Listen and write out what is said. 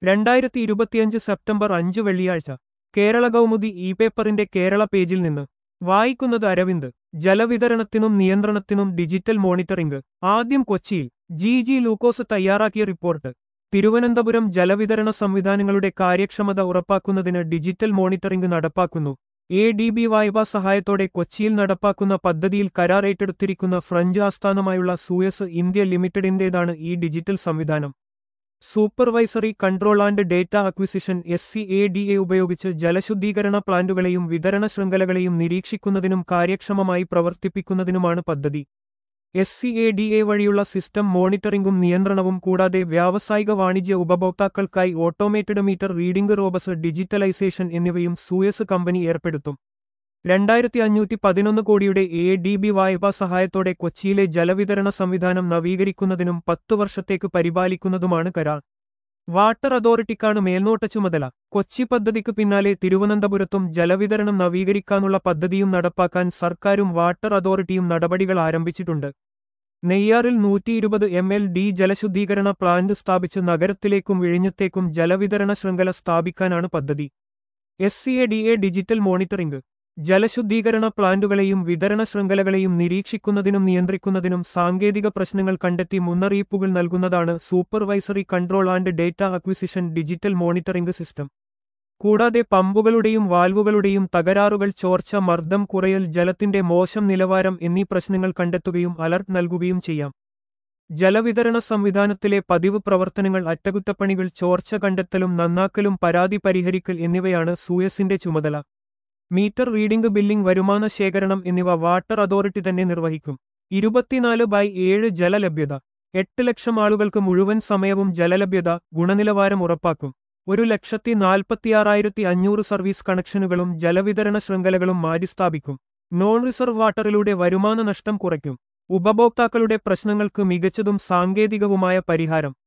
രണ്ടായിരത്തി ഇരുപത്തിയഞ്ച് സെപ്റ്റംബർ അഞ്ച് വെള്ളിയാഴ്ച കേരള കൗമുദി ഇ പേപ്പറിന്റെ കേരള പേജിൽ നിന്ന് വായിക്കുന്നത് അരവിന്ദ് ജലവിതരണത്തിനും നിയന്ത്രണത്തിനും ഡിജിറ്റൽ മോണിറ്ററിംഗ് ആദ്യം കൊച്ചിയിൽ ജി ജി ലൂക്കോസ് തയ്യാറാക്കിയ റിപ്പോർട്ട് തിരുവനന്തപുരം ജലവിതരണ സംവിധാനങ്ങളുടെ കാര്യക്ഷമത ഉറപ്പാക്കുന്നതിന് ഡിജിറ്റൽ മോണിറ്ററിംഗ് നടപ്പാക്കുന്നു എ ഡി ബി വായ്പാ സഹായത്തോടെ കൊച്ചിയിൽ നടപ്പാക്കുന്ന പദ്ധതിയിൽ കരാർ ഏറ്റെടുത്തിരിക്കുന്ന ഫ്രഞ്ച് ആസ്ഥാനമായുള്ള സൂയസ് ഇന്ത്യ ലിമിറ്റഡിന്റേതാണ് ഈ ഡിജിറ്റൽ സംവിധാനം supervisory control and data acquisition S C A D A ഉപയോഗിച്ച് ജലശുദ്ധീകരണ പ്ലാന്റുകളെയും വിതരണ ശൃംഖലകളെയും നിരീക്ഷിക്കുന്നതിനും കാര്യക്ഷമമായി പ്രവർത്തിപ്പിക്കുന്നതിനുമാണ് പദ്ധതി എസ് സി എ ഡി എ വഴിയുള്ള സിസ്റ്റം മോണിറ്ററിംഗും നിയന്ത്രണവും കൂടാതെ വ്യാവസായിക വാണിജ്യ ഉപഭോക്താക്കൾക്കായി automated meter reading robust digitalisation എന്നിവയും സൂയസ് കമ്പനി ഏർപ്പെടുത്തും രണ്ടായിരത്തി അഞ്ഞൂറ്റി പതിനൊന്ന് കോടിയുടെ എ ഡി ബി വായ്പാ സഹായത്തോടെ കൊച്ചിയിലെ ജലവിതരണ സംവിധാനം നവീകരിക്കുന്നതിനും പത്തു വർഷത്തേക്ക് പരിപാലിക്കുന്നതുമാണ് കരാർ വാട്ടർ അതോറിറ്റിക്കാണ് മേൽനോട്ട ചുമതല കൊച്ചി പദ്ധതിക്ക് പിന്നാലെ തിരുവനന്തപുരത്തും ജലവിതരണം നവീകരിക്കാനുള്ള പദ്ധതിയും നടപ്പാക്കാൻ സർക്കാരും വാട്ടർ അതോറിറ്റിയും നടപടികൾ ആരംഭിച്ചിട്ടുണ്ട് നെയ്യാറിൽ നൂറ്റിയിരുപത് എം എൽ ഡി ജലശുദ്ധീകരണ പ്ലാന്റ് സ്ഥാപിച്ച് നഗരത്തിലേക്കും വിഴിഞ്ഞത്തേക്കും ജലവിതരണ ശൃംഖല സ്ഥാപിക്കാനാണ് പദ്ധതി S C A D A digital monitoring ജലശുദ്ധീകരണ പ്ലാന്റുകളെയും വിതരണ ശൃംഖലകളെയും നിരീക്ഷിക്കുന്നതിനും നിയന്ത്രിക്കുന്നതിനും സാങ്കേതിക പ്രശ്നങ്ങൾ കണ്ടെത്തി മുന്നറിയിപ്പുകൾ നൽകുന്നതാണ് supervisory control and data acquisition digital monitoring system കൂടാതെ പമ്പുകളുടെയും വാൽവുകളുടെയും തകരാറുകൾ ചോർച്ച മർദ്ദം കുറയൽ ജലത്തിന്റെ മോശം നിലവാരം എന്നീ പ്രശ്നങ്ങൾ കണ്ടെത്തുകയും അലർട്ട് നൽകുകയും ചെയ്യാം ജലവിതരണ സംവിധാനത്തിലെ പതിവ് പ്രവർത്തനങ്ങൾ അറ്റകുറ്റപ്പണികൾ ചോർച്ച കണ്ടെത്തലും നന്നാക്കലും പരാതി പരിഹരിക്കൽ എന്നിവയാണ് സൂയസിന്റെ ചുമതല മീറ്റർ റീഡിംഗ് ബില്ലിംഗ് വരുമാന ശേഖരണം എന്നിവ വാട്ടർ അതോറിറ്റി തന്നെ നിർവഹിക്കും ഇരുപത്തിനാല് ബൈ ഏഴ് ജലലഭ്യത എട്ട് ലക്ഷം ആളുകൾക്ക് മുഴുവൻ സമയവും ജലലഭ്യത ഗുണനിലവാരം ഉറപ്പാക്കും ഒരു ലക്ഷത്തി നാൽപ്പത്തിയാറായിരത്തി അഞ്ഞൂറ് സർവീസ് കണക്ഷനുകളും ജലവിതരണ ശൃംഖലകളും മാറ്റിസ്ഥാപിക്കും നോൺ റിസർവ് വാട്ടറിലൂടെ വരുമാന നഷ്ടം കുറയ്ക്കും ഉപഭോക്താക്കളുടെ പ്രശ്നങ്ങൾക്ക് മികച്ചതും സാങ്കേതികവുമായ പരിഹാരം